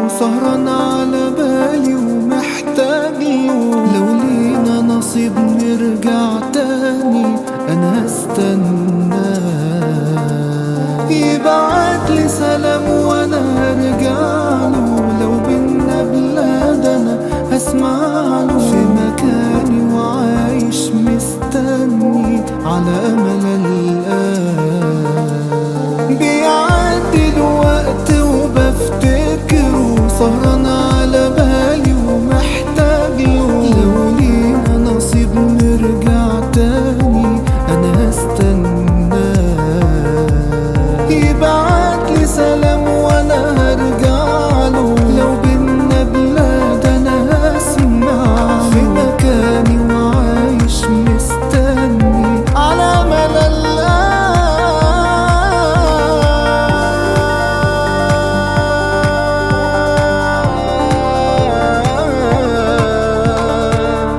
سهران على بالي ومحتاج له لو لينا نصيب نرجع تاني انا هستنى يبعت لي سلام وانا هرجع له لو بينا بلاد انا هسمع له في مكاني وعايش مستني على امل الان بيعدي الوقت وبفتكره سهران على بالي ومحتاج له لو لينا نصيب نرجع تاني انا هستنى يبعت لي سلام وانا هرجع له لو بينا بلاد انا هسمع في مكاني وعايش مستني على امل الان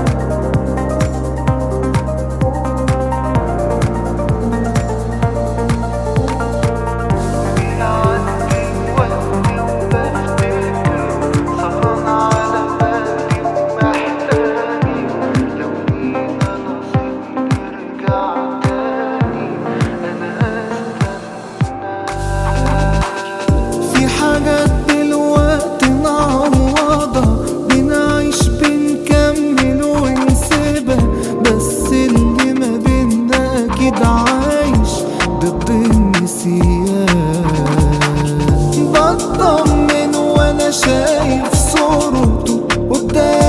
بيعدي وقتي وبفتكر سهران على بالي ومحتاجي لو لينا نصيب نرجع تاني أنا هستنى في حاجات دلوقتي نعوضها بنعيش بنكمل ونسيبها بس اللي ما بينا أكيد عايش ضد النسيان بطمن وانا شايف صورته قدامي